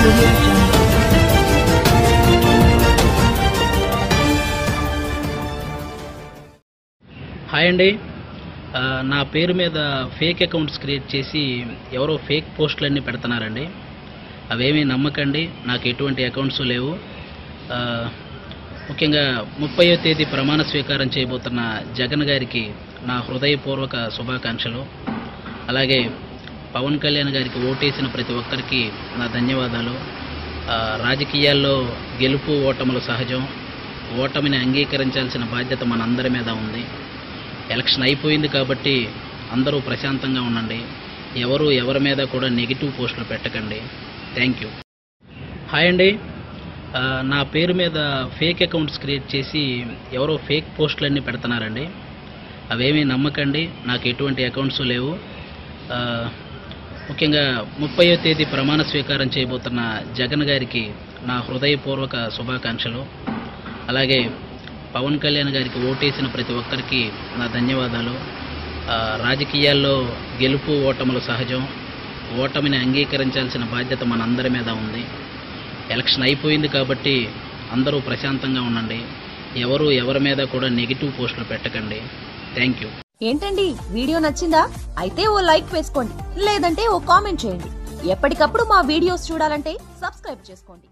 audio jungle. Hi అండి ఆ, నా పేరు మీద ఫేక్ అకౌంట్స్ క్రియేట్ చేసి ఎవరో ఫేక్ పోస్టులన్నీ పెడుతున్నారండి అవేమీ నమ్మకండి నాకు ఎటువంటి అకౌంట్స్ లేవు ఆ, ముఖ్యంగా ముప్పయో తేదీ ప్రమాణ స్వీకారం చేయబోతున్న జగన్ గారికి నా హృదయపూర్వక శుభాకాంక్షలు అలాగే పవన్ కళ్యాణ్ గారికి ఓటేసిన ప్రతి ఒక్కరికి నా ధన్యవాదాలు ఆ, రాజకీయాల్లో గెలుపు ఓటములు సహజం ఓటమిని అంగీకరించాల్సిన బాధ్యత మనందరి మీద ఉంది ఎలక్షన్ అయిపోయింది కాబట్టి అందరూ ప్రశాంతంగా ఉండండి ఎవరు ఎవరి మీద కూడా నెగిటివ్ పోస్టులు పెట్టకండి థ్యాంక్ యూ హాయ్ అండి ఆ, నా పేరు మీద ఫేక్ అకౌంట్స్ క్రియేట్ చేసి ఎవరో ఫేక్ పోస్టులన్నీ పెడుతున్నారండి అవేమీ నమ్మకండి నాకు ఎటువంటి అకౌంట్స్ లేవు ఆ, ముఖ్యంగా ముప్పయో తేదీ ప్రమాణ స్వీకారం చేయబోతున్న జగన్ గారికి నా హృదయపూర్వక శుభాకాంక్షలు అలాగే పవన్ కళ్యాణ్ గారికి ఓటేసిన ప్రతి ఒక్కరికి నా ధన్యవాదాలు ఆ, రాజకీయాల్లో గెలుపు ఓటములు సహజం ఓటమిని అంగీకరించాల్సిన బాధ్యత మనందరి మీద ఉంది ఎలక్షన్ అయిపోయింది కాబట్టి అందరూ ప్రశాంతంగా ఉండండి ఎవరు ఎవరి మీద కూడా నెగిటివ్ పోస్టులు పెట్టకండి థ్యాంక్ యూ ఏంటండి వీడియో నచ్చిందా అయితే ఓ లైక్ వేసుకోండి లేదంటే ఓ కామెంట్ చేయండి ఎప్పటికప్పుడు మా వీడియోస్ చూడాలంటే సబ్స్క్రైబ్ చేసుకోండి